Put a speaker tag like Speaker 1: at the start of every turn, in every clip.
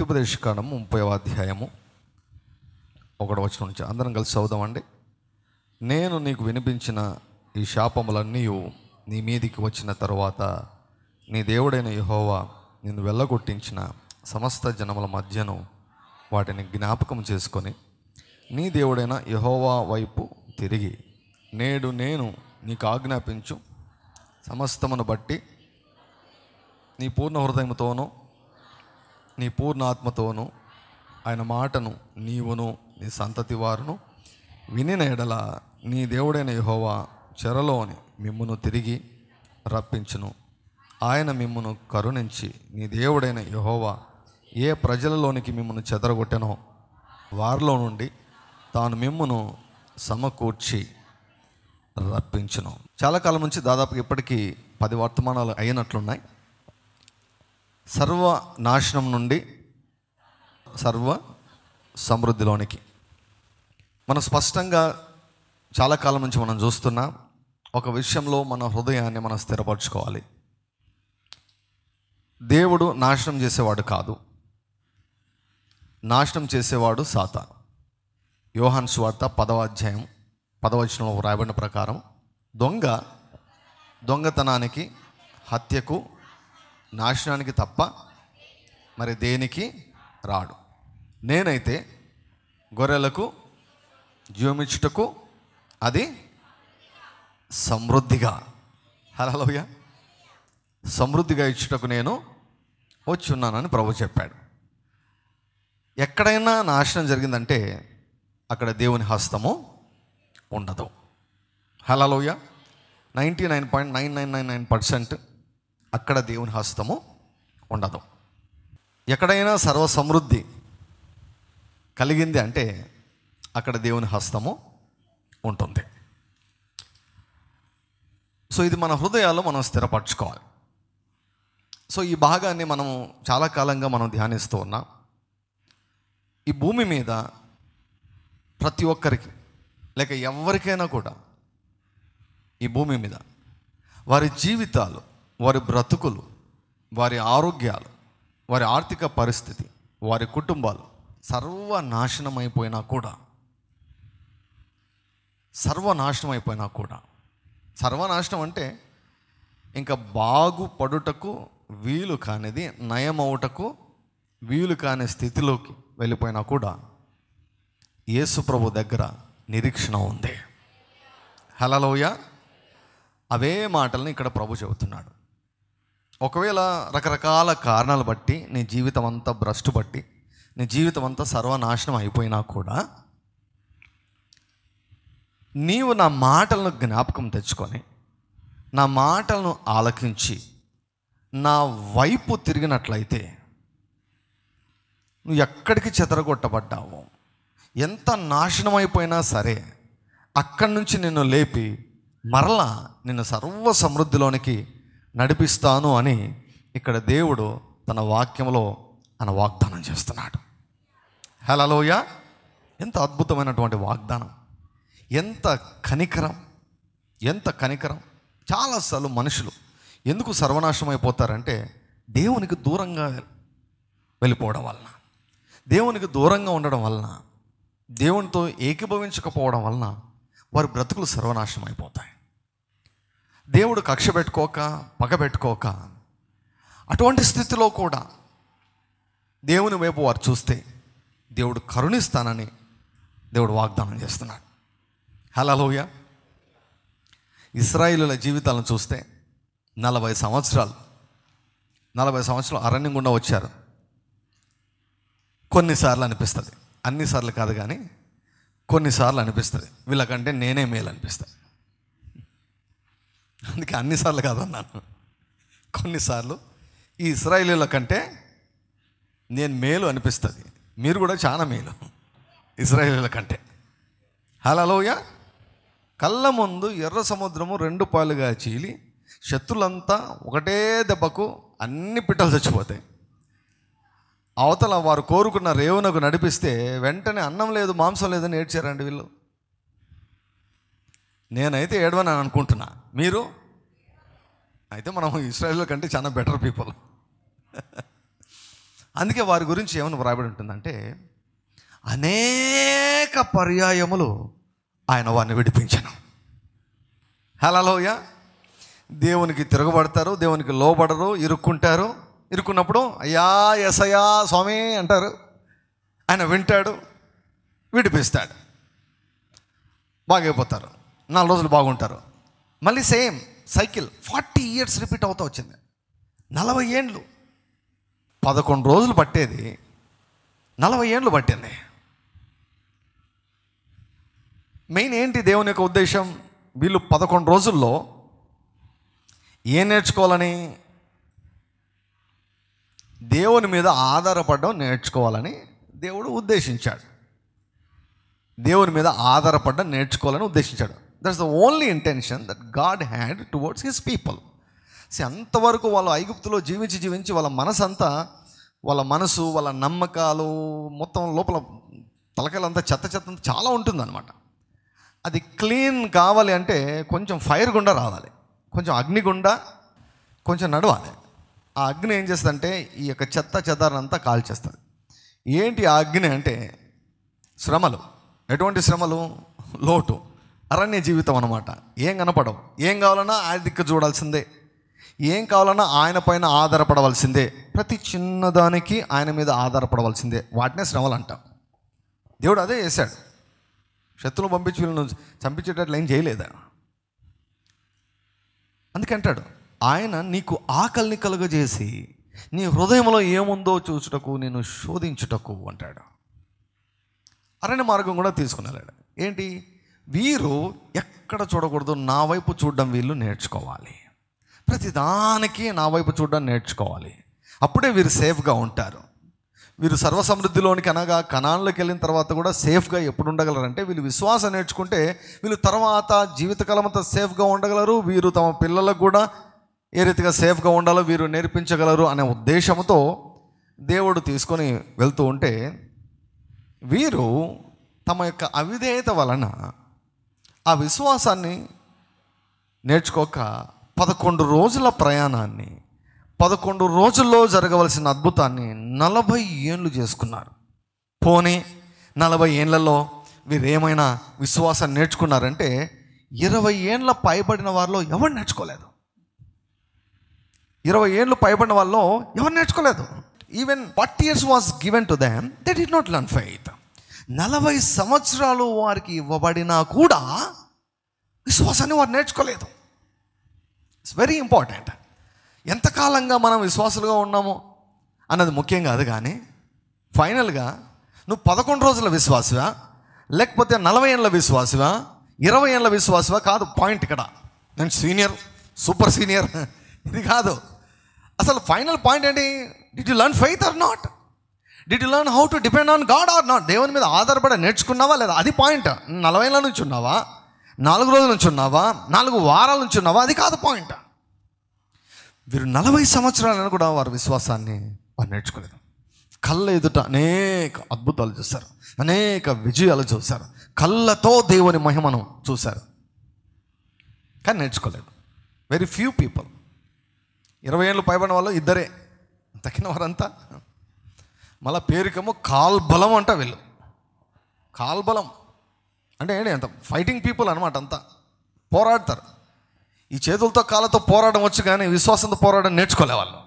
Speaker 1: ద్వితీయోపదేశ కాండము ముప్పై అధ్యాయము ఒకటి వచ్చిన నుంచి అందరం కలిసి చదువుదామండి నేను నీకు వినిపించిన ఈ శాపములన్నీ నీ మీదికి వచ్చిన తరువాత నీ దేవుడైన యెహోవా నిన్ను వెళ్ళగొట్టించిన సమస్త జనముల మధ్యను వాటిని జ్ఞాపకం చేసుకొని నీ దేవుడైన యెహోవా వైపు తిరిగి నేడు నేను నీకు ఆజ్ఞాపించు సమస్తమును బట్టి నీ పూర్ణ హృదయముతోనూ నీ పూర్ణ ఆత్మతోనూ ఆయన మాటను నీవును నీ సంతతి వారును వినిన ఎడల నీ దేవుడైన యెహోవా చెరలోని మిమ్మును తిరిగి రప్పించును ఆయన మిమ్మును కరుణించి నీ దేవుడైన యెహోవా ఏ ప్రజలలోనికి మిమ్మల్ని చెదరగొట్టెనో వారిలో నుండి తాను మిమ్మును సమకూర్చి రప్పించును చాలా కాలం నుంచి దాదాపు ఇప్పటికీ పది వర్తమానాలు అయినట్లున్నాయి సర్వ నాశనం నుండి సర్వ సమృద్ధిలోనికి మనం స్పష్టంగా చాలా కాలం నుంచి మనం చూస్తున్నాం ఒక విషయంలో మన హృదయాన్ని మనం స్థిరపరచుకోవాలి దేవుడు నాశనం చేసేవాడు కాదు నాశనం చేసేవాడు సాతాను యోహాన్ సువార్త పదవ అధ్యాయం పదవచనంలో వ్రాయబడిన ప్రకారం దొంగ దొంగతనానికి హత్యకు నాశనానికి తప్ప మరి దేనికి రాడు నేనైతే గొర్రెలకు జీవమిచ్చుటకు అది సమృద్ధిగా హలోయ సమృద్ధిగా ఇచ్చుటకు నేను వచ్చి ఉన్నానని ప్రభు చెప్పాడు ఎక్కడైనా నాశనం జరిగిందంటే అక్కడ దేవుని హస్తము ఉండదు hallelujah ninety nine point nine nine nine nine percent అక్కడ దేవుని హస్తము ఉండదు ఎక్కడైనా సర్వ సమృద్ధి కలిగింది అంటే అక్కడ దేవుని హస్తము ఉంటుంది సో ఇది మన హృదయాల్లో మనం స్థిరపరచుకోవాలి సో ఈ భాగాన్ని మనం చాలా కాలంగా మనం ధ్యానిస్తూ ఉన్నాం ఈ భూమి మీద ప్రతి ఒక్కరికి లేక ఎవరికైనా కూడా ఈ భూమి మీద వారి జీవితాలు వారి బ్రతుకులు వారి ఆరోగ్యాలు వారి ఆర్థిక పరిస్థితి వారి కుటుంబాలు సర్వనాశనం అయిపోయినా కూడా సర్వనాశనం అయిపోయినా కూడా సర్వనాశనం అంటే ఇంకా బాగుపడుటకు వీలు కానిది నయమవుటకు వీలు కాని స్థితిలోకి వెళ్ళిపోయినా కూడా యేసు ప్రభు దగ్గర నిరీక్షణ ఉంది హలలోయ అవే మాటల్ని ఇక్కడ ప్రభు చెబుతున్నాడు ఒకవేళ రకరకాల కారణాలు బట్టి నీ జీవితం అంతా భ్రష్టు బట్టి నీ జీవితం అంతా సర్వనాశనం అయిపోయినా కూడా నీవు నా మాటలను జ్ఞాపకం తెచ్చుకొని నా మాటలను ఆలకించి నా వైపు తిరిగినట్లయితే నువ్వు ఎక్కడికి చెదరగొట్టబడ్డావో ఎంత నాశనం అయిపోయినా సరే అక్కడి నుంచి నిన్ను లేపి మరలా నిన్ను సర్వ సమృద్ధిలోనికి నడిపిస్తాను అని ఇక్కడ దేవుడు తన వాక్యంలో ఆయన వాగ్దానం చేస్తున్నాడు హలోయ ఎంత అద్భుతమైనటువంటి వాగ్దానం ఎంత కనికరం ఎంత కనికరం చాలాసార్లు మనుషులు ఎందుకు సర్వనాశనం అయిపోతారంటే దేవునికి దూరంగా వెళ్ళిపోవడం వలన దేవునికి దూరంగా ఉండడం వలన దేవునితో ఏకీభవించకపోవడం వలన వారి బ్రతుకులు సర్వనాశనం అయిపోతాయి దేవుడు కక్ష పెట్టుకోక పగ పెట్టుకోక అటువంటి స్థితిలో కూడా దేవుని వైపు వారు చూస్తే దేవుడు కరుణిస్తానని దేవుడు వాగ్దానం చేస్తున్నాడు హలోయ ఇస్రాయిలుల జీవితాలను చూస్తే నలభై సంవత్సరాలు నలభై సంవత్సరాలు అరణ్యం గుండా వచ్చారు కొన్నిసార్లు అనిపిస్తుంది అన్నిసార్లు కాదు కానీ కొన్నిసార్లు అనిపిస్తుంది వీళ్ళకంటే నేనే మేలు అనిపిస్తుంది అందుకే అన్నిసార్లు కాదన్నాను కొన్నిసార్లు ఈ ఇస్రాయిలీల కంటే నేను మేలు అనిపిస్తుంది మీరు కూడా చాలా మేలు ఇస్రాయేలీల కంటే హలోయ కళ్ళ ముందు ఎర్ర సముద్రము రెండు పాలుగా చీలి శత్రులంతా ఒకటే దెబ్బకు అన్ని పిట్టలు చచ్చిపోతాయి అవతల వారు కోరుకున్న రేవునకు నడిపిస్తే వెంటనే అన్నం లేదు మాంసం లేదని ఏడ్చారండి వీళ్ళు నేనైతే ఏడవని అనుకుంటున్నా మీరు అయితే మనం ఇస్రాయేల్ కంటే చాలా బెటర్ పీపుల్ అందుకే వారి గురించి ఏమని వ్రాయబడి ఉంటుందంటే అనేక పర్యాయములు ఆయన వారిని విడిపించను హలోయ దేవునికి తిరగబడతారు దేవునికి లోబడరు ఇరుక్కుంటారు ఇరుక్కున్నప్పుడు అయ్యా ఎసయ్యా స్వామి అంటారు ఆయన వింటాడు విడిపిస్తాడు బాగైపోతారు నాలుగు రోజులు బాగుంటారు మళ్ళీ same cycle forty years repeat అవుతూ వచ్చింది నలభై ఏండ్లు పదకొండు రోజులు పట్టేది నలభై ఏండ్లు పట్టింది మెయిన్ ఏంటి దేవుని యొక్క ఉద్దేశం వీళ్ళు పదకొండు రోజుల్లో ఏం నేర్చుకోవాలని దేవుని మీద ఆధారపడడం నేర్చుకోవాలని దేవుడు ఉద్దేశించాడు దేవుని మీద ఆధారపడడం నేర్చుకోవాలని ఉద్దేశించాడు that's the only intention that God had towards his people so అంతవరకు వాళ్ళు ఐగుప్తులో జీవించి జీవించి వాళ్ళ మనసు అంతా వాళ్ళ మనసు వాళ్ళ నమ్మకాలు మొత్తం లోపల తలకాయలంతా చెత్త చెత్త అంతా చాలా ఉంటుందన్నమాట అది క్లీన్ కావాలి అంటే కొంచెం ఫైర్ గుండా రావాలి కొంచెం అగ్ని గుండా కొంచెం నడవాలి ఆ అగ్ని ఏం చేస్తుందంటే ఈ యొక్క చెత్త చెదారంతా కాల్చేస్తుంది ఏంటి ఆ అగ్ని అంటే శ్రమలు ఎటువంటి శ్రమలు లోటు అరణ్య జీవితం అనమాట ఏం కనపడవు ఏం కావాలన్నా ఆయన దిక్కు చూడాల్సిందే ఏం కావాలన్నా ఆయన పైన ఆధారపడవలసిందే ప్రతి చిన్నదానికి ఆయన మీద ఆధారపడవలసిందే వాటినే శ్రమలు అంటాం దేవుడు అదే చేశాడు శత్రువులు పంపించి వీళ్ళను చంపించేటట్లు ఏం చేయలేదా అందుకంటాడు ఆయన నీకు ఆకలిని కలుగజేసి నీ హృదయంలో ఏముందో చూచుటకు నేను శోధించుటకు అంటాడు అరణ్య మార్గం కూడా తీసుకుని వెళ్ళాడు ఏంటి వీరు ఎక్కడ చూడకూడదు నా వైపు చూడడం వీళ్ళు నేర్చుకోవాలి ప్రతిదానికి నా వైపు చూడడం నేర్చుకోవాలి అప్పుడే వీరు సేఫ్గా ఉంటారు వీరు సర్వసమృద్ధిలోనికి అనగా కణాల్లోకి వెళ్ళిన తర్వాత కూడా సేఫ్గా ఎప్పుడు ఉండగలరంటే వీళ్ళు విశ్వాసం నేర్చుకుంటే వీళ్ళు తర్వాత జీవితకాలం అంతా సేఫ్గా ఉండగలరు వీరు తమ పిల్లలకు కూడా ఏ రీతిగా సేఫ్గా ఉండాలో వీరు నేర్పించగలరు అనే ఉద్దేశంతో దేవుడు తీసుకొని వెళ్తూ ఉంటే వీరు తమ యొక్క అవిధేయత వలన ఆ విశ్వాసాన్ని నేర్చుకోక పదకొండు రోజుల ప్రయాణాన్ని పదకొండు రోజుల్లో జరగవలసిన అద్భుతాన్ని నలభై ఏళ్ళు చేసుకున్నారు పోనీ నలభై ఏళ్లలో వీరు ఏమైనా విశ్వాసాన్ని నేర్చుకున్నారంటే ఇరవై ఏండ్ల పైబడిన వారిలో ఎవరు నేర్చుకోలేదు ఇరవై ఏళ్ళు పైబడిన వాళ్ళు ఎవరు నేర్చుకోలేదు even forty years was given to them they did not learn faith నలభై సంవత్సరాలు వారికి ఇవ్వబడినా కూడా విశ్వాసాన్ని వారు నేర్చుకోలేదు ఇట్స్ వెరీ ఇంపార్టెంట్ ఎంతకాలంగా మనం విశ్వాసులుగా ఉన్నాము అన్నది ముఖ్యం కాదు కానీ ఫైనల్గా నువ్వు పదకొండు రోజుల విశ్వాసవా లేకపోతే నలభై ఏళ్ళ విశ్వాసవా ఇరవై ఏళ్ళ విశ్వాసవా కాదు పాయింట్ ఇక్కడ నేను సీనియర్ సూపర్ సీనియర్ ఇది కాదు అసలు ఫైనల్ పాయింట్ ఏంటి did you learn faith or not did you learn how to depend on God or not దేవుని మీద ఆధారపడి నేర్చుకున్నావా లేదా అది పాయింట్ నలభై ఏళ్ళ నుంచి ఉన్నావా నాలుగు రోజుల నుంచి ఉన్నావా నాలుగు వారాల నుంచి ఉన్నావా అది కాదు పాయింట్ వీరు నలభై సంవత్సరాలను కూడా వారి విశ్వాసాన్ని వారు నేర్చుకోలేదు కళ్ళ ఎదుట అనేక అద్భుతాలు చూశారు అనేక విజయాలు చూశారు కళ్ళతో దేవుని మహిమను చూశారు కానీ నేర్చుకోలేదు వెరీ ఫ్యూ పీపుల్ ఇరవై ఏళ్ళు పైబడిన వాళ్ళు ఇద్దరే తక్కిన వారంతా మళ్ళా పేరుకేమో కాల్బలం అంట వీళ్ళు కాల్బలం అంటే ఏంటి అంత ఫైటింగ్ పీపుల్ అనమాట అంతా పోరాడతారు ఈ చేతులతో కాళ్ళతో పోరాడడం వచ్చు కానీ విశ్వాసంతో పోరాడడం నేర్చుకోలే వాళ్ళు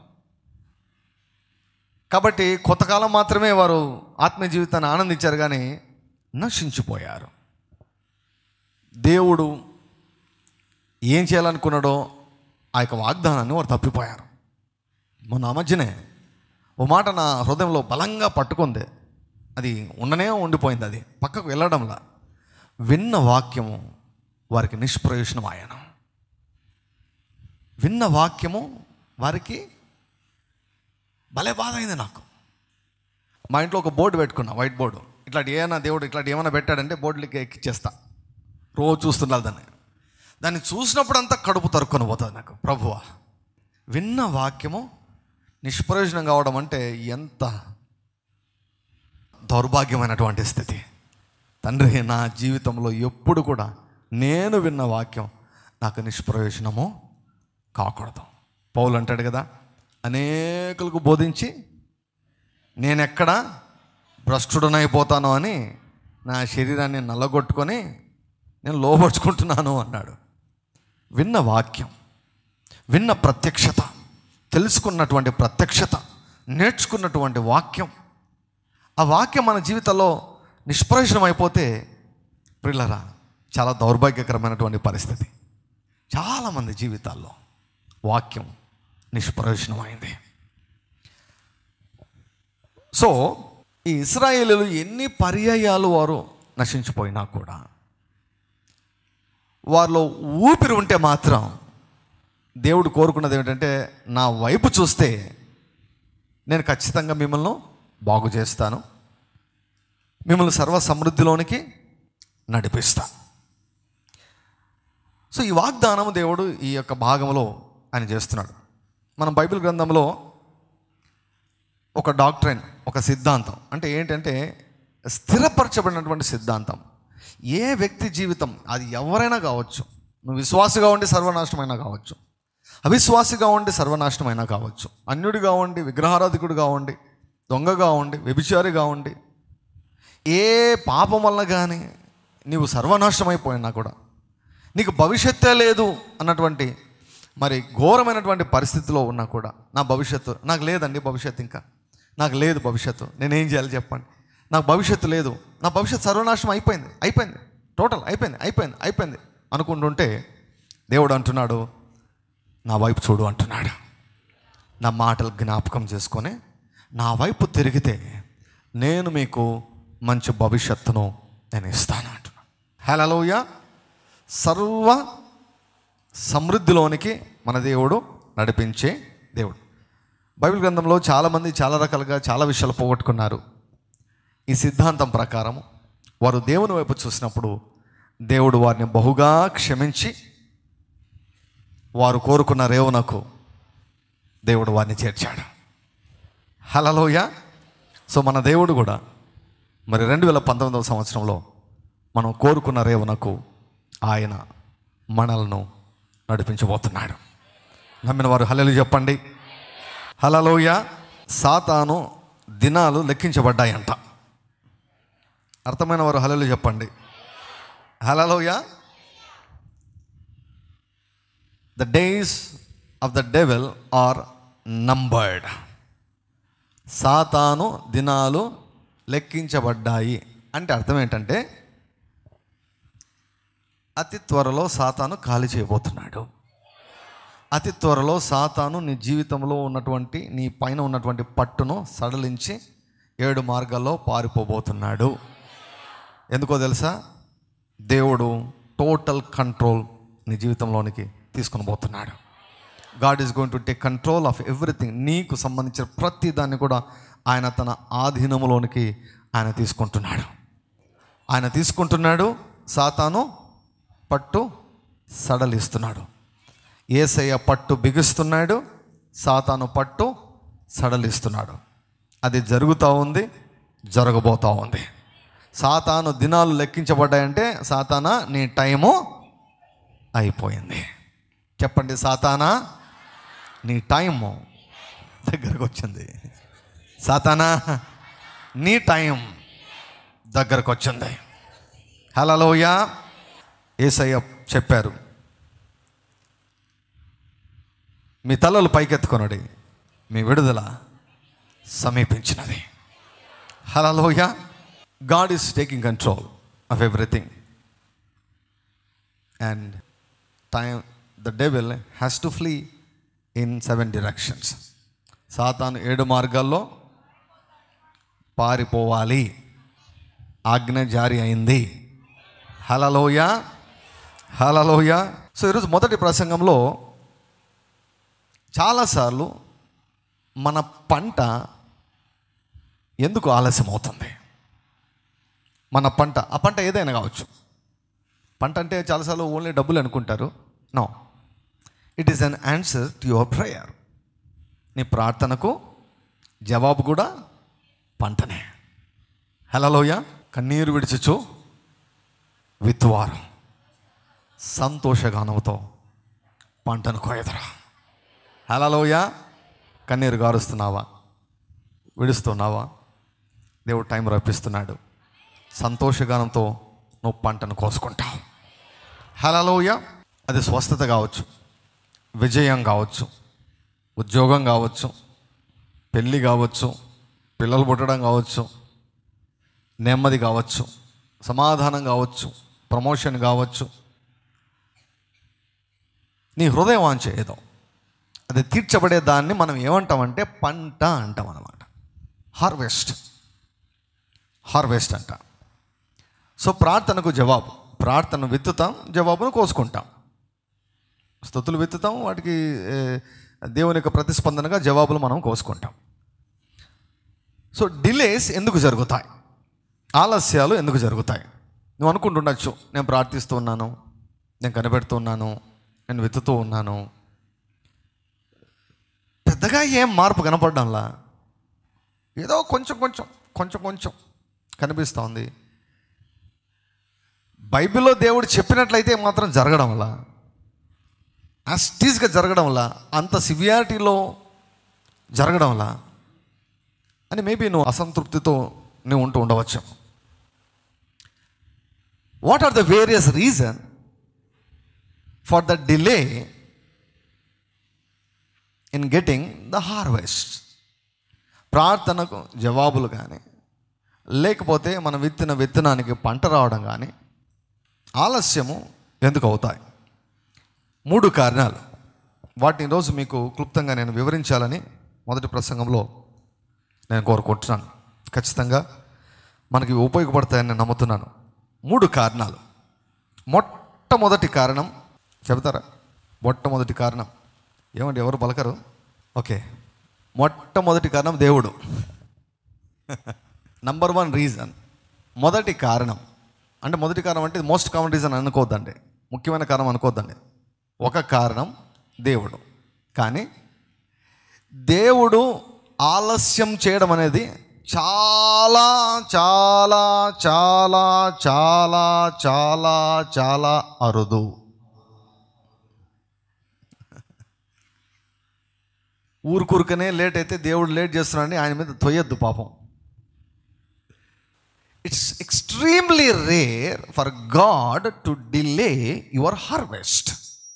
Speaker 1: కాబట్టి కొంతకాలం మాత్రమే వారు ఆత్మీయ జీవితాన్ని ఆనందించారు కానీ నశించిపోయారు దేవుడు ఏం చేయాలనుకున్నాడో ఆ యొక్క వాగ్దానాన్ని వారు తప్పిపోయారు మొన్న ఆ మధ్యనే ఓ మాట నా హృదయంలో బలంగా పట్టుకుంది అది ఉండనే ఉండిపోయింది అది పక్కకు వెళ్ళడంలా విన్న వాక్యము వారికి నిష్ప్రయోజనం ఆయన విన్న వాక్యము వారికి భలే బాధ అయింది నాకు మా ఇంట్లో ఒక బోర్డు పెట్టుకున్నా వైట్ బోర్డు ఇట్లాంటి ఏమైనా దేవుడు ఇట్లాంటి ఏమైనా పెట్టాడంటే బోర్డులకి ఎక్కిచ్చేస్తా రోజు చూస్తున్నారు దాన్ని దాన్ని చూసినప్పుడు అంతా కడుపు తరుక్కొని పోతుంది నాకు ప్రభువా విన్న వాక్యము నిష్ప్రయోజనం కావడం అంటే ఎంత దౌర్భాగ్యమైనటువంటి స్థితి తండ్రి నా జీవితంలో ఎప్పుడు కూడా నేను విన్న వాక్యం నాకు నిష్ప్రయోజనము కాకూడదు పౌలు అంటాడు కదా అనేకులకు బోధించి నేనెక్కడ భ్రష్టుడనైపోతాను అని నా శరీరాన్ని నల్లగొట్టుకొని నేను లోపరుచుకుంటున్నాను అన్నాడు విన్న వాక్యం విన్న ప్రత్యక్షత తెలుసుకున్నటువంటి ప్రత్యక్షత నేర్చుకున్నటువంటి వాక్యం ఆ వాక్యం మన జీవితంలో నిష్ప్రయోజనం అయిపోతే ప్రిల్లరా చాలా దౌర్భాగ్యకరమైనటువంటి పరిస్థితి చాలామంది జీవితాల్లో వాక్యం నిష్ప్రయోజనమైంది సో ఈ ఇస్రాయేలీలు ఎన్ని పర్యాయాలు వారు నశించిపోయినా కూడా వారిలో ఊపిరి ఉంటే మాత్రం దేవుడు కోరుకున్నది ఏమిటంటే నా వైపు చూస్తే నేను ఖచ్చితంగా మిమ్మల్ని బాగు చేస్తాను మిమ్మల్ని సర్వ సమృద్ధిలోనికి నడిపిస్తాను సో ఈ వాగ్దానం దేవుడు ఈ యొక్క భాగంలో ఆయన చేస్తున్నాడు మనం బైబిల్ గ్రంథంలో ఒక డాక్ట్రైన్ ఒక సిద్ధాంతం అంటే ఏంటంటే స్థిరపరచబడినటువంటి సిద్ధాంతం ఏ వ్యక్తి జీవితం అది ఎవరైనా కావచ్చు నువ్వు విశ్వాసిగా ఉండి సర్వనాశనమైనా కావచ్చు అవిశ్వాసిగా ఉండి సర్వనాశనమైనా కావచ్చు అన్యుడిగా ఉండి విగ్రహారాధికుడిగా ఉండి దొంగగా ఉండి వ్యభిచారిగా ఉండి ఏ పాపం వల్ల కానీ నీవు సర్వనాశనమైపోయినా కూడా నీకు భవిష్యత్తే లేదు అన్నటువంటి మరి ఘోరమైనటువంటి పరిస్థితిలో ఉన్నా కూడా నా భవిష్యత్తు నాకు లేదండి భవిష్యత్తు ఇంకా నాకు లేదు భవిష్యత్తు నేనేం చేయాలి చెప్పండి నాకు భవిష్యత్తు లేదు నా భవిష్యత్తు సర్వనాశనం అయిపోయింది అయిపోయింది టోటల్ అయిపోయింది అయిపోయింది అయిపోయింది అనుకుంటుంటే దేవుడు అంటున్నాడు నా వైపు చూడు అంటున్నాడు నా మాటలు జ్ఞాపకం చేసుకొని నా వైపు తిరిగితే నేను మీకు మంచి భవిష్యత్తును నేను ఇస్తాను అంటున్నాను హలోయ సర్వ సమృద్ధిలోనికి మన దేవుడు నడిపించే దేవుడు బైబిల్ గ్రంథంలో చాలామంది చాలా రకాలుగా చాలా విషయాలు పోగొట్టుకున్నారు ఈ సిద్ధాంతం ప్రకారం వారు దేవుని వైపు చూసినప్పుడు దేవుడు వారిని బహుగా క్షమించి వారు కోరుకున్న రేవునకు దేవుడు వారిని చేర్చాడు హలలోయ సో మన దేవుడు కూడా మరి రెండు వేల పంతొమ్మిదవ సంవత్సరంలో మనం కోరుకున్న రేవునకు ఆయన మనలను నడిపించబోతున్నాడు నమ్మిన వారు హలలు చెప్పండి హలలోయ సాతాను దినాలు లెక్కించబడ్డాయంట అర్థమైన వారు హలలు చెప్పండి hallelujah the days of the devil are numbered సాతాను దినాలు లెక్కించబడ్డాయి అంటే అర్థం ఏంటంటే అతి త్వరలో సాతాను ఖాళీ చేయబోతున్నాడు అతి త్వరలో సాతాను నీ జీవితంలో ఉన్నటువంటి నీ పైన ఉన్నటువంటి పట్టును సడలించి ఏడు మార్గాల్లో పారిపోబోతున్నాడు ఎందుకో తెలుసా దేవుడు టోటల్ కంట్రోల్ నీ జీవితంలోనికి తీసుకొని పోతున్నాడు God is going to take control of everything నీకు సంబంధించిన ప్రతి దాన్ని కూడా ఆయన తన ఆధీనంలోనికి ఆయన తీసుకుంటున్నాడు ఆయన తీసుకుంటున్నాడు సాతాను పట్టు సడలిస్తున్నాడు ఏసయ్య పట్టు బిగుస్తున్నాడు సాతాను పట్టు సడలిస్తున్నాడు అది జరుగుతూ ఉంది జరగబోతూ ఉంది సాతాను దినాలు లెక్కించబడ్డాయంటే సాతానా నీ టైము అయిపోయింది చెప్పండి సాతానా నీ టైము దగ్గరకు వచ్చింది సాతానా నీ టైం దగ్గరకు వచ్చింది హలోయ ఏసయ్య చెప్పారు మీ తలలు పైకెత్తుకొనడి మీ విడుదల సమీపించినది hallelujah God is taking control of everything and time the devil has to flee in seven directions సాతాను ఏడు మార్గాల్లో పారిపోవాలి ఆజ్ఞ జారీ అయింది హలలోయ హలలోయ సో ఈరోజు మొదటి ప్రసంగంలో చాలాసార్లు మన పంట ఎందుకు ఆలస్యం అవుతుంది మన పంట ఆ పంట ఏదైనా కావచ్చు పంట అంటే చాలాసార్లు ఓన్లీ డబ్బులు అనుకుంటారు no it is an answer to your prayer నీ ప్రార్థనకు జవాబు కూడా పంటనే హలోయ కన్నీరు విడిచచ్చు విత్తువారు సంతోషగానంతో పంటను కోయదరా హలోయ కన్నీరు గారుస్తున్నావా విడుస్తున్నావా దేవుడు టైం రప్పిస్తున్నాడు సంతోషగానంతో నువ్వు పంటను కోసుకుంటావు హలోయ అది స్వస్థత కావచ్చు విజయం కావచ్చు ఉద్యోగం కావచ్చు పెళ్ళి కావచ్చు పిల్లలు పుట్టడం కావచ్చు నెమ్మది కావచ్చు సమాధానం కావచ్చు ప్రమోషన్ కావచ్చు నీ హృదయం వాంఛ ఏదో అది తీర్చబడే దాన్ని మనం ఏమంటామంటే పంట అంటాం అన్నమాట హార్వెస్ట్ హార్వెస్ట్ అంట సో ప్రార్థనకు జవాబు ప్రార్థన విత్తుతాం జవాబును కోసుకుంటాం స్థుతులు విత్తుతాం వాటికి ఏ, దేవుని యొక్క ప్రతిస్పందనగా జవాబులు మనం కోసుకుంటాం సో డిలేస్ ఎందుకు జరుగుతాయి ఆలస్యాలు ఎందుకు జరుగుతాయి నువ్వు అనుకుంటుండొచ్చు నేను ప్రార్థిస్తూ ఉన్నాను నేను కనిపెడుతున్నాను నేను వెతుతూ ఉన్నాను పెద్దగా ఏం మార్పు కనపడడంలా ఏదో కొంచెం కొంచెం కొంచెం కొంచెం కనిపిస్తోంది బైబిల్లో దేవుడు చెప్పినట్లయితే మాత్రం జరగడం వల్ల అస్టీస్గా జరగడం వల్ల అంత సివియారిటీలో జరగడం వల్ల అని మేబీ నువ్వు అసంతృప్తితో నువ్వు ఉంటూ ఉండవచ్చు what are the various reason for the delay in getting the harvest ప్రార్థనకు జవాబులు కానీ లేకపోతే మనం విత్తిన విత్తనానికి పంట రావడం కానీ ఆలస్యము ఎందుకు అవుతాయి మూడు కారణాలు వాటిని ఈరోజు మీకు క్లుప్తంగా నేను వివరించాలని మొదటి ప్రసంగంలో నేను కోరుకుంటున్నాను ఖచ్చితంగా మనకి ఇవి ఉపయోగపడతాయని నేను నమ్ముతున్నాను మూడు కారణాలు మొట్టమొదటి కారణం చెబుతారా మొట్టమొదటి కారణం ఏమండి ఎవరు పలకరు ఓకే మొట్టమొదటి కారణం దేవుడు నంబర్ వన్ రీజన్ మొదటి కారణం అంటే మొదటి కారణం అంటే మోస్ట్ కామన్ రీజన్ అనుకోవద్దండి ముఖ్యమైన కారణం అనుకోవద్దండి ఒక కారణం దేవుడు కానీ దేవుడు ఆలస్యం చేయడం అనేది చాలా చాలా చాలా చాలా చాలా చాలా అరుదు ఊరుకూరుకనే లేట్ అయితే దేవుడు లేట్ చేస్తున్నాడని ఆయన మీద తొయ్యొద్దు పాపం it's extremely rare for God to delay your harvest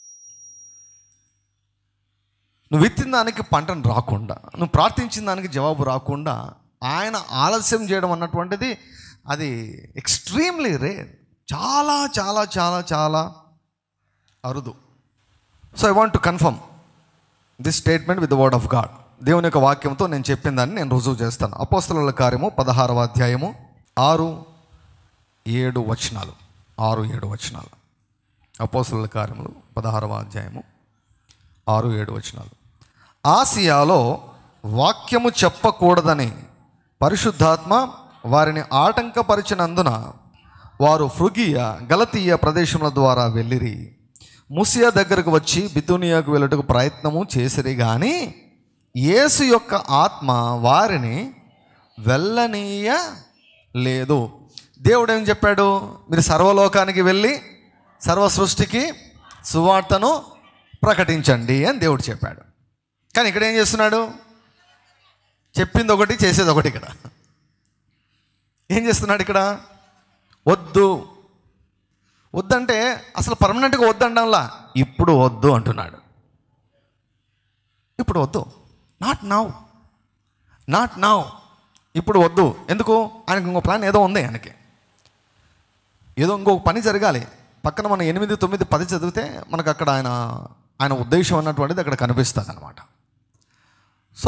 Speaker 1: నువ్వు విత్తిన దానికి పంటను రాకుండా నువ్వు ప్రార్థించిన దానికి జవాబు రాకుండా ఆయన ఆలస్యం చేయడం అన్నటువంటిది అది ఎక్స్ట్రీమ్లీ రేర్ చాలా చాలా చాలా చాలా అరుదు so I want to confirm this statement with the word of God దేవుని యొక్క వాక్యంతో నేను చెప్పిన దాన్ని నేను రుజువు చేస్తాను అపోస్తల కార్యము పదహారవ అధ్యాయము ఆరు ఏడు వచనాలు ఆరు ఏడు వచనాలు అపోస్తల కార్యములు పదహారవ అధ్యాయము ఆరు ఏడు వచనాలు ఆసియాలో వాక్యము చెప్పకూడదని పరిశుద్ధాత్మ వారిని ఆటంకపరిచినందున వారు ఫృగియ గలతీయ ప్రదేశముల ద్వారా వెళ్ళిరి ముసియా దగ్గరకు వచ్చి బితునియాకు వెళ్ళటకు ప్రయత్నము చేసిరి కానీ యేసు యొక్క ఆత్మ వారిని వెళ్ళనీయ లేదు దేవుడు ఏం చెప్పాడు మీరు సర్వలోకానికి వెళ్ళి సర్వ సృష్టికి సువార్తను ప్రకటించండి అని దేవుడు చెప్పాడు కానీ ఇక్కడ ఏం చేస్తున్నాడు చెప్పింది ఒకటి చేసేది ఒకటి ఇక్కడ ఏం చేస్తున్నాడు ఇక్కడ వద్దు వద్దంటే అసలు పర్మనెంట్గా వద్దండంలా ఇప్పుడు వద్దు అంటున్నాడు ఇప్పుడు వద్దు నాట్ నౌ నాట్ నౌ ఇప్పుడు వద్దు ఎందుకు ఆయనకు ఇంకో ప్లాన్ ఏదో ఉంది ఆయనకి ఏదో ఇంకొక పని జరగాలి పక్కన మనం ఎనిమిది తొమ్మిది పది చదివితే మనకు అక్కడ ఆయన ఆయన ఉద్దేశం అన్నటువంటిది అక్కడ కనిపిస్తుంది అనమాట సో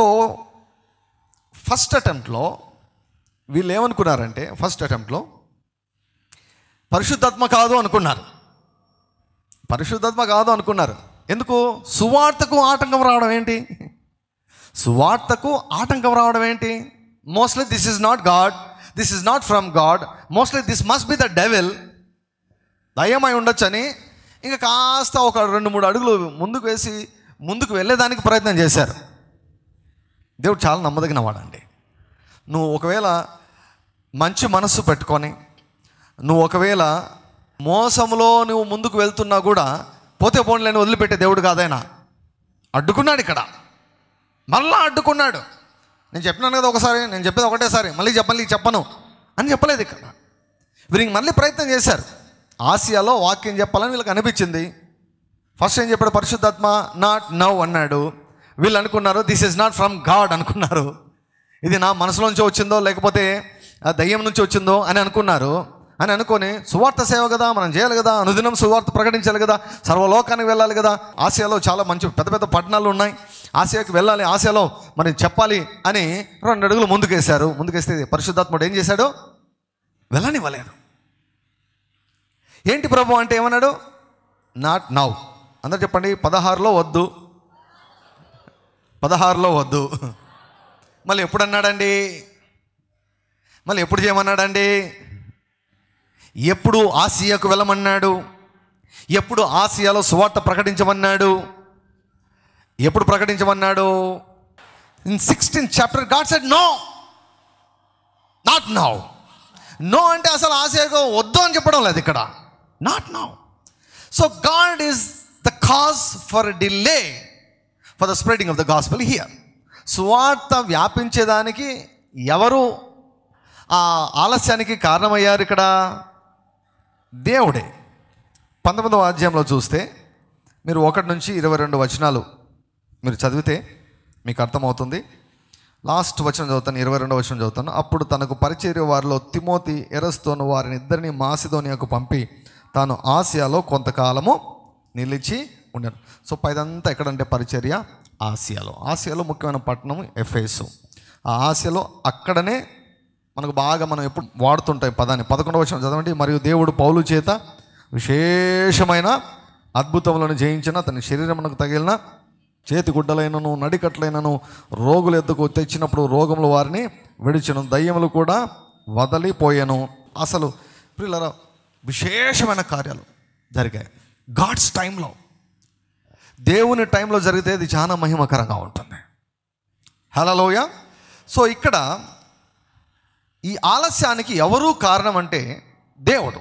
Speaker 1: ఫస్ట్ అటెంప్ట్లో వీళ్ళు ఏమనుకున్నారంటే ఫస్ట్ అటెంప్ట్లో పరిశుద్ధాత్మ కాదు అనుకున్నారు పరిశుద్ధాత్మ కాదు అనుకున్నారు ఎందుకు సువార్తకు ఆటంకం రావడం ఏంటి సువార్తకు ఆటంకం రావడం ఏంటి mostly this is not God this is not from God mostly this must be the devil దయ్యమై ఉండొచ్చని ఇంకా కాస్త ఒక రెండు మూడు అడుగులు ముందుకు వేసి ముందుకు వెళ్ళేదానికి ప్రయత్నం చేశారు దేవుడు చాలా నమ్మదగిన వాడండి నువ్వు ఒకవేళ మంచి మనస్సు పెట్టుకొని నువ్వు ఒకవేళ మోసంలో నువ్వు ముందుకు వెళ్తున్నా కూడా పోతే పోన్లేని వదిలిపెట్టే దేవుడు కాదైనా అడ్డుకున్నాడు ఇక్కడ మళ్ళా అడ్డుకున్నాడు నేను చెప్పినాను కదా ఒకసారి నేను చెప్పేది ఒకటేసారి మళ్ళీ చెప్పాలి చెప్పను అని చెప్పలేదు ఇక్కడ వీరికి మళ్ళీ ప్రయత్నం చేశారు ఆసియాలో వాక్యం చెప్పాలని వీళ్ళకి అనిపించింది ఫస్ట్ ఏం చెప్పాడు పరిశుద్ధాత్మ నాట్ నవ్ అన్నాడు వీళ్ళు అనుకున్నారు this is not from God అనుకున్నారు ఇది నా మనసులోంచి వచ్చిందో లేకపోతే ఆ దయ్యం నుంచి వచ్చిందో అని అనుకున్నారు అని అనుకొని సువార్త సేవ కదా మనం చేయాలి కదా అనుదినం సువార్త ప్రకటించాలి కదా సర్వలోకానికి వెళ్ళాలి కదా ఆసియాలో చాలా మంచి పెద్ద పెద్ద పట్టణాలు ఉన్నాయి ఆసియాకి వెళ్ళాలి ఆసియాలో మరి చెప్పాలి అని రెండు అడుగులు ముందుకేశారు ముందుకేస్తే పరిశుద్ధాత్ముడు ఏం చేశాడు వెళ్ళనివ్వలేదు ఏంటి ప్రభు అంటే ఏమన్నాడు నాట్ నౌ అందరు చెప్పండి పదహారులో వద్దు పదహారులో వద్దు మళ్ళీ ఎప్పుడు అన్నాడండి మళ్ళీ ఎప్పుడు చేయమన్నాడండి ఎప్పుడు ఆసియాకు వెళ్ళమన్నాడు ఎప్పుడు ఆసియాలో సువార్త ప్రకటించమన్నాడు ఎప్పుడు ప్రకటించమన్నాడు in sixteen chapter God said no not now no అంటే అసలు ఆశయకు వద్దు అని చెప్పడం లేదు ఇక్కడ not now so God is the cause for delay for the spreading of the gospel here సువార్త వ్యాపించేదానికి ఎవరు ఆ ఆలస్యానికి కారణమయ్యారు ఇక్కడ దేవుడే పంతొమ్మిదవ అధ్యాయంలో చూస్తే మీరు ఒకటి నుంచి ఇరవై రెండు వచనాలు మీరు చదివితే మీకు అర్థమవుతుంది లాస్ట్ వచనం చదువుతాను ఇరవై రెండవ వచనం చదువుతాను అప్పుడు తనకు పరిచర్య వారిలో తిమోతి ఎరస్తోను వారిని ఇద్దరిని మాసిదోనియాకు పంపి తాను ఆసియాలో కొంతకాలము నిలిచి ఉన్నాడు సో పైదంతా ఎక్కడంటే పరిచర్య ఆసియాలో ఆసియాలో ముఖ్యమైన పట్టణం ఎఫేసు ఆ ఆసియాలో అక్కడనే మనకు బాగా మనం ఎప్పుడు వాడుతుంటాం ఈ పదాన్ని పదకొండవ వచనం చదవండి మరియు దేవుడు పౌలు చేత విశేషమైన అద్భుతములను జయించిన తన శరీరమునకు తగిలిన చేతి గుడ్డలైనను నడికట్లైనను రోగుల ఎద్దుకు తెచ్చినప్పుడు రోగములు వారిని విడిచను దయ్యములు కూడా వదలిపోయాను అసలు పిల్లల విశేషమైన కార్యాలు జరిగాయి గాడ్స్ టైంలో దేవుని టైంలో జరిగితే ఇది చాలా మహిమకరంగా ఉంటుంది హలోయ సో ఇక్కడ ఈ ఆలస్యానికి ఎవరు కారణం అంటే దేవుడు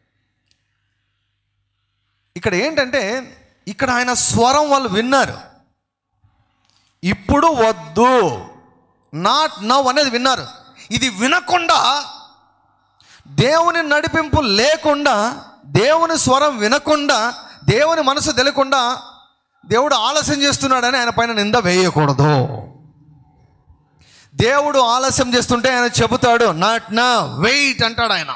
Speaker 1: ఇక్కడ ఏంటంటే ఇక్కడ ఆయన స్వరం వాళ్ళు విన్నారు ఇప్పుడు వద్దు నాట్ నవ్ అనేది విన్నారు ఇది వినకుండా దేవుని నడిపింపు లేకుండా దేవుని స్వరం వినకుండా దేవుని మనసు తెలియకుండా దేవుడు ఆలస్యం చేస్తున్నాడని ఆయన పైన నింద వేయకూడదు దేవుడు ఆలస్యం చేస్తుంటే ఆయన చెబుతాడు నాట్ నా వెయిట్ అంటాడు ఆయన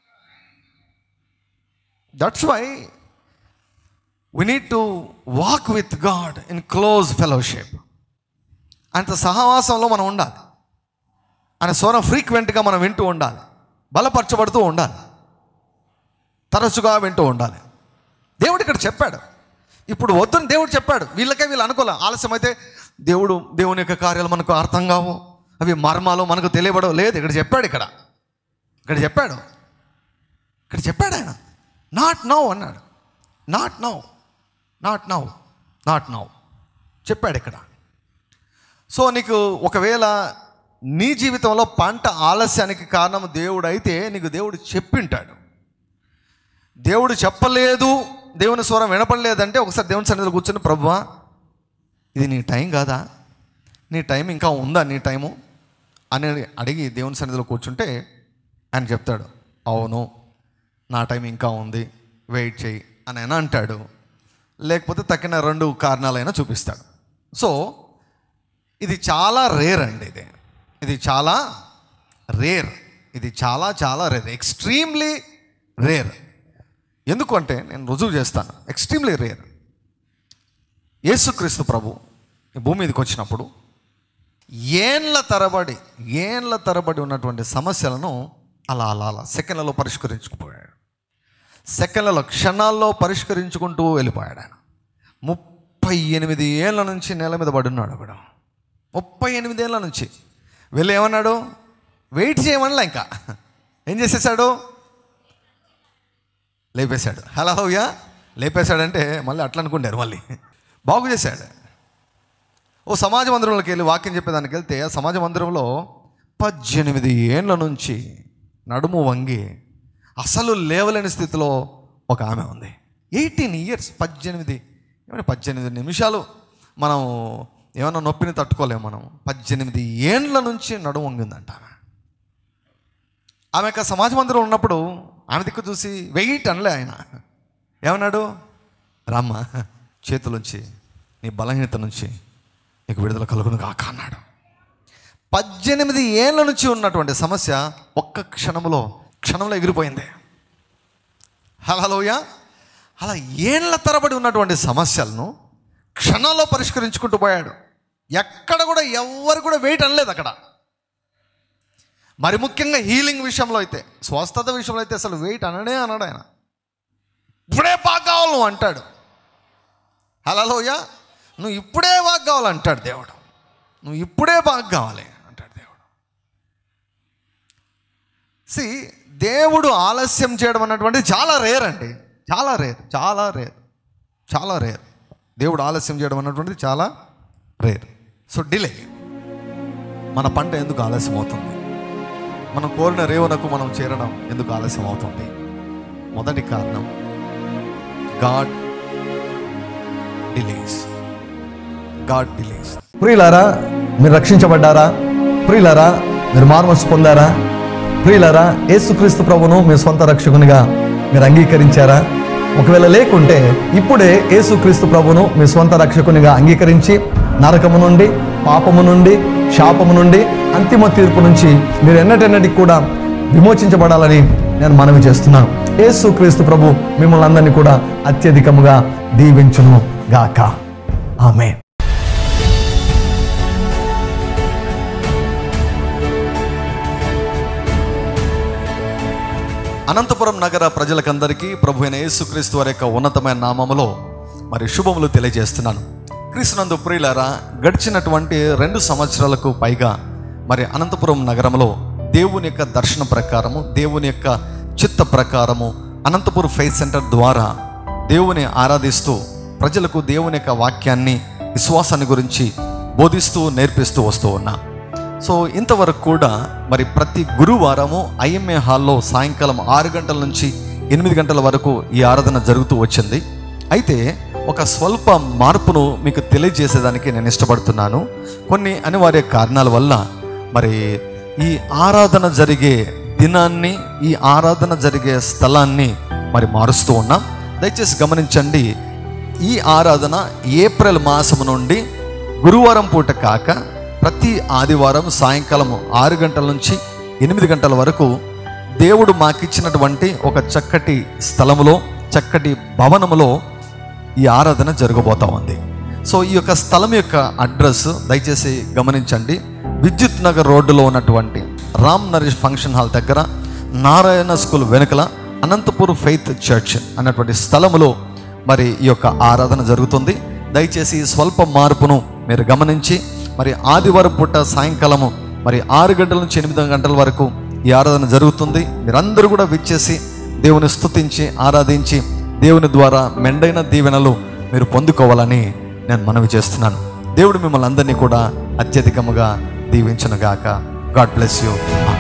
Speaker 1: that's why we need to walk with God in close fellowship అంత సహవాసంలో మనం ఉండాలి ఆయన స్వరం ఫ్రీక్వెంట్గా మనం వింటూ ఉండాలి బలపరచబడుతూ ఉండాలి తరచుగా వింటూ ఉండాలి దేవుడు ఇక్కడ చెప్పాడు ఇప్పుడు వద్దని దేవుడు చెప్పాడు వీళ్ళకే వీళ్ళు అనుకోలే ఆలస్యం అయితే దేవుడు దేవుని యొక్క కార్యాలు మనకు అర్థం కావు అవి మర్మాలు మనకు తెలియబడవు లేదు ఇక్కడ చెప్పాడు ఇక్కడ ఇక్కడ చెప్పాడు ఇక్కడ చెప్పాడు ఆయన నాట్ నౌ అన్నాడు not now not now not now చెప్పాడు ఇక్కడ సో నీకు ఒకవేళ నీ జీవితంలో పంట ఆలస్యానికి కారణం దేవుడు అయితే నీకు దేవుడు చెప్పింటాడు దేవుడు చెప్పలేదు దేవుని స్వరం వినపడలేదంటే ఒకసారి దేవుని సన్నిధిలో కూర్చొని ప్రభువా ఇది నీ టైం కాదా నీ టైం ఇంకా ఉందా నీ టైము అని అడిగి దేవుని సన్నిధిలో కూర్చుంటే ఆయన చెప్తాడు అవును నా టైం ఇంకా ఉంది వెయిట్ చేయి అని ఆయన అంటాడు లేకపోతే తక్కిన రెండు కారణాలైనా చూపిస్తాడు సో ఇది చాలా రేర్ అండి ఇది ఇది చాలా రేర్ ఇది చాలా చాలా రేర్ ఎక్స్ట్రీమ్లీ రేర్ ఎందుకంటే నేను రుజువు చేస్తాను ఎక్స్ట్రీమ్లీ రేర్ యేసుక్రీస్తు ప్రభు ఈ భూమి మీదకి వచ్చినప్పుడు ఏండ్ల తరబడి ఏండ్ల తరబడి ఉన్నటువంటి సమస్యలను అలా అలా అలా సెకండ్లలో పరిష్కరించుకుపోయాడు సెకండ్లలో క్షణాల్లో పరిష్కరించుకుంటూ వెళ్ళిపోయాడు ఆయన ముప్పై ఎనిమిది ఏళ్ళ నుంచి నేల మీద పడి ఉన్నాడు అక్కడ ముప్పై ఎనిమిది ఏళ్ళ నుంచి వెళ్ళి ఏమన్నాడు వెయిట్ చేయమనిలా ఇంకా ఏం చేసేసాడు లేపేశాడు హలో హౌయా లేపేశాడంటే మళ్ళీ అట్లా అనుకుంటారు మళ్ళీ బాగు చేశాడు ఓ సమాజ మందిరంలోకి వెళ్ళి వాక్యం చెప్పేదానికి వెళ్తే ఆ సమాజ మందిరంలో పద్దెనిమిది ఏండ్ల నుంచి నడుము వంగి అసలు లేవలేని స్థితిలో ఒక ఆమె ఉంది ఎయిటీన్ ఇయర్స్ పద్దెనిమిది ఏమంటే పద్దెనిమిది నిమిషాలు మనం ఏమన్నా నొప్పిని తట్టుకోలేము మనం పద్దెనిమిది ఏండ్ల నుంచి నడుము వంగిందంట ఆమె ఆమె యొక్క సమాజ మందిరం ఉన్నప్పుడు ఆమె దిక్కు చూసి వెయిట్ అనలే ఆయన ఏమన్నాడు రామ్మ చేతులుంచి నీ బలహీనత నుంచి నీకు విడుదల కలుగును కాక అన్నాడు పద్దెనిమిది ఏళ్ళ నుంచి ఉన్నటువంటి సమస్య ఒక్క క్షణంలో క్షణంలో ఎగిరిపోయింది హలోయ అలా ఏళ్ళ తరబడి ఉన్నటువంటి సమస్యలను క్షణంలో పరిష్కరించుకుంటూ పోయాడు ఎక్కడ కూడా ఎవ్వరు కూడా వెయిట్ అనలేదు అక్కడ మరి ముఖ్యంగా హీలింగ్ విషయంలో అయితే స్వస్థత విషయంలో అయితే అసలు వెయిట్ అనడే అనడు ఆయన ఇప్పుడే బాగా కావాలి నువ్వు అంటాడు హలోయ నువ్వు ఇప్పుడే బాగా కావాలంటాడు దేవుడు నువ్వు ఇప్పుడే బాగా కావాలి అంటాడు దేవుడు సి దేవుడు ఆలస్యం చేయడం అన్నటువంటిది చాలా రేర్ అండి చాలా రేర్ చాలా రేర్ చాలా రేర్ దేవుడు ఆలస్యం చేయడం అన్నటువంటిది చాలా రేర్ సో డిలే మన పంట ఎందుకు ఆలస్యం అవుతుంది మనం కోరిన రేవునకు మనం చేరడం ఎందుకు ఆలస్యం అవుతుంది మొదటి కారణం గాడ్ డిలేస్ గాడ్ డిలేస్
Speaker 2: ప్రియులారా మీరు రక్షించబడ్డారా ప్రియులారా మీరు మార్మల్స్ పొందారా ప్రియులారా యేసుక్రీస్తు ప్రభును మీ సొంత రక్షకునిగా మీరు అంగీకరించారా ఒకవేళ లేకుంటే ఇప్పుడే యేసుక్రీస్తు ప్రభును మీ సొంత రక్షకునిగా అంగీకరించి నరకము నుండి పాపము నుండి శాపము నుండి అంతిమ తీర్పు నుంచి మీరు ఎన్నటెన్నటికి కూడా విమోచించబడాలని నేను మనవి చేస్తున్నాను యేసుక్రీస్తు ప్రభు మిమ్మల్ని అందరినీ కూడా అత్యధికముగా దీవించును గాక ఆమె
Speaker 1: అనంతపురం నగర ప్రజలకందరికీ ప్రభు అయిన యేసుక్రీస్తు వారి యొక్క ఉన్నతమైన నామములో మరి శుభములు తెలియజేస్తున్నాను క్రీస్తునందు ప్రియులారా గడిచినటువంటి రెండు సంవత్సరాలకు పైగా మరి అనంతపురం నగరంలో దేవుని యొక్క దర్శన ప్రకారము దేవుని యొక్క చిత్త ప్రకారము అనంతపురం ఫెయిత్ సెంటర్ ద్వారా దేవుని ఆరాధిస్తూ ప్రజలకు దేవుని యొక్క వాక్యాన్ని విశ్వాసాన్ని గురించి బోధిస్తూ నేర్పిస్తూ వస్తూ ఉన్నా సో ఇంతవరకు కూడా మరి ప్రతి గురువారము ఐఎంఏ హాల్లో సాయంకాలం ఆరు గంటల నుంచి ఎనిమిది గంటల వరకు ఈ ఆరాధన జరుగుతూ వచ్చింది అయితే ఒక స్వల్ప మార్పును మీకు తెలియజేసేదానికి నేను ఇష్టపడుతున్నాను కొన్ని అనివార్య కారణాల వల్ల మరి ఈ ఆరాధన జరిగే దినాన్ని ఈ ఆరాధన జరిగే స్థలాన్ని మరి మారుస్తూ ఉన్నాం దయచేసి గమనించండి ఈ ఆరాధన ఏప్రిల్ మాసము నుండి గురువారం పూట కాక ప్రతి ఆదివారం సాయంకాలం ఆరు గంటల నుంచి ఎనిమిది గంటల వరకు దేవుడు మాకిచ్చినటువంటి ఒక చక్కటి స్థలములో చక్కటి భవనములో ఈ ఆరాధన జరగబోతా ఉంది సో ఈ యొక్క స్థలం యొక్క అడ్రస్ దయచేసి గమనించండి విద్యుత్ నగర్ రోడ్డులో ఉన్నటువంటి రామ్ నరేష్ ఫంక్షన్ హాల్ దగ్గర నారాయణ స్కూల్ వెనుకల అనంతపూర్ ఫెయిత్ చర్చ్ అన్నటువంటి స్థలములో మరి ఈ యొక్క ఆరాధన జరుగుతుంది దయచేసి ఈ స్వల్ప మార్పును మీరు గమనించి మరి ఆదివారం పూట సాయంకాలము మరి ఆరు గంటల నుంచి ఎనిమిది గంటల వరకు ఈ ఆరాధన జరుగుతుంది మీరందరూ కూడా విచ్చేసి దేవుని స్తుతించి ఆరాధించి దేవుని ద్వారా మెండైన దీవెనలు మీరు పొందుకోవాలని నేను మనవి చేస్తున్నాను దేవుడు మిమ్మల్ని అందరినీ కూడా అత్యధికముగా దీవించనుగాక గాడ్ బ్లెస్ యూ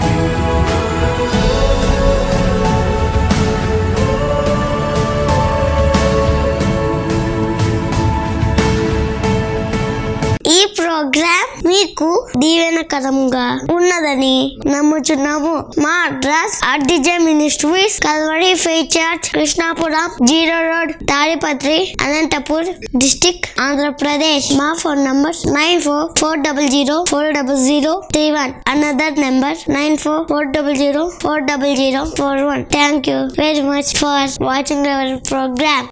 Speaker 3: ఈ ప్రోగ్రామ్ మీకు దీవెనకరంగా ఉన్నదని నమ్ముచున్నాము మా అడ్రస్ ఆర్డిజే మినిస్ట్రీస్ కల్వరి ఫే church Krishnapuram zero road Tadipatri Anantapur district Andhra Pradesh మా phone number nine four four double zero four double zero three one another number nine four four double zero four double zero four one thank you very much for watching our programme